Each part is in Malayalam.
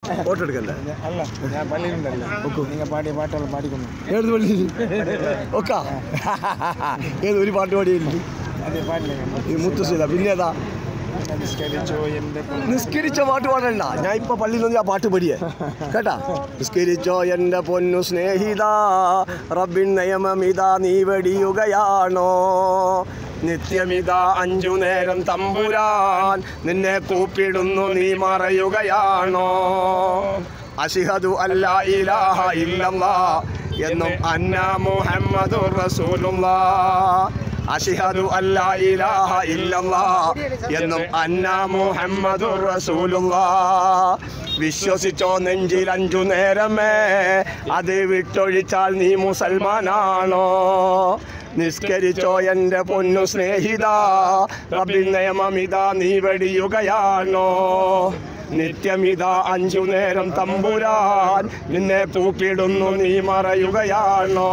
ഫോട്ടോ എടുക്കല്ലേ അല്ല ഞാൻ പള്ളിയിലുണ്ടല്ലോ നിങ്ങൾ പാടിയ പാട്ടുകൾ പാടിക്കുന്നു ഏത് പള്ളി ഒക്കെ ഏത് ഒരു പാട്ട് പാടിയില്ല അതെ പാടില്ല ഈ മുത്തുസീല പിന്നെ ഏതാ നിസ്കരിച്ചോ എൻ്റെ നിസ്കരിച്ച പാട്ട് പാടണ്ട ഞാൻ ഇപ്പൊ പള്ളിയിൽ നിന്ന് ആ പാട്ട് പാടിയേ കേട്ടാ നിസ്കരിച്ചോ എൻ്റെ പൊന്നു സ്നേഹിത റബ്ബിൻ നിയമമിതാ നീ വെടിയുകയാണോ നിത്യമിതാ അഞ്ചു നേരം തമ്പുരാൻ നിന്നെ കൂപ്പിടുന്നു നീ മറയുകയാണോ അഷിഹദു അല്ല ഇലാഹ ഇല്ലല്ലാ എന്നും അന്ന മുഹമ്മദു റസൂലുള്ളാ അഷിഹദു അല്ല ഇലാഹ ഇല്ലല്ലാ എന്നും അന്ന മുഹമ്മദു റസൂലുള്ളാ വിശ്വസിച്ചോ നെഞ്ചിൽ അഞ്ചു നേരമേ അത് വിട്ടൊഴിച്ചാൽ നീ മുസൽമാനാണോ നിസ്കരിച്ചോ എൻ്റെ പൊന്നു സ്നേഹിത റബ്ബിൻ നിയമമിതാ നീ വെടിയുകയാണോ നിത്യമിതാ അഞ്ചു നേരം തമ്പുരാൻ നിന്നെ തൂക്കിടുന്നു നീ മറയുകയാണോ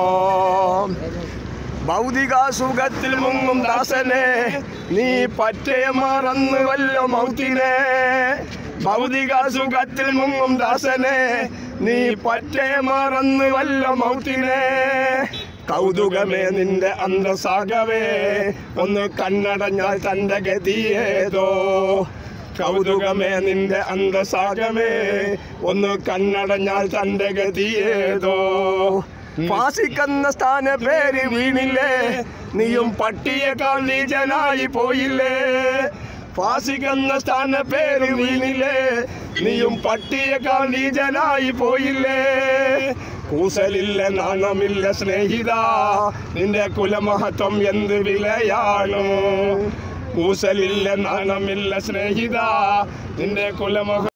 ഭൗതിക സുഖത്തിൽ മുങ്ങും ദാസനെ നീ പറ്റേ മറന്നു വല്ലോ മൗത്തിനെ ഭൗതിക സുഖത്തിൽ മുങ്ങും ദാസനെ നീ പറ്റേ മറന്നു വല്ലോ മൗത്തിനെ കൗതുകമേ നിന്റെ അന്തസാഗവേ ഒന്ന് കണ്ണടഞ്ഞാൽ തൻ്റെ ഗതിയേതോ കൗതുകമേ നിന്റെ അന്തസാഗമേ ഒന്ന് കണ്ണടഞ്ഞാൽ തൻ്റെ ഗതിയേതോ ഫാസിക്കെന്ന സ്ഥാന പേര് വീണില്ലേ നീയും പട്ടിയേക്കാൾ നീചനായി പോയില്ലേ ഫാസിക്കെന്ന സ്ഥാന പേര് വീണില്ലേ നീയും പട്ടിയേക്കാൾ നീചനായി പോയില്ലേ കൂസലില്ല നാണമില്ല സ്നേഹിത നിന്റെ കുലമഹത്വം എന്ത് വിലയാണ് കൂസലില്ല നാണമില്ല സ്നേഹിത നിന്റെ കുലമഹ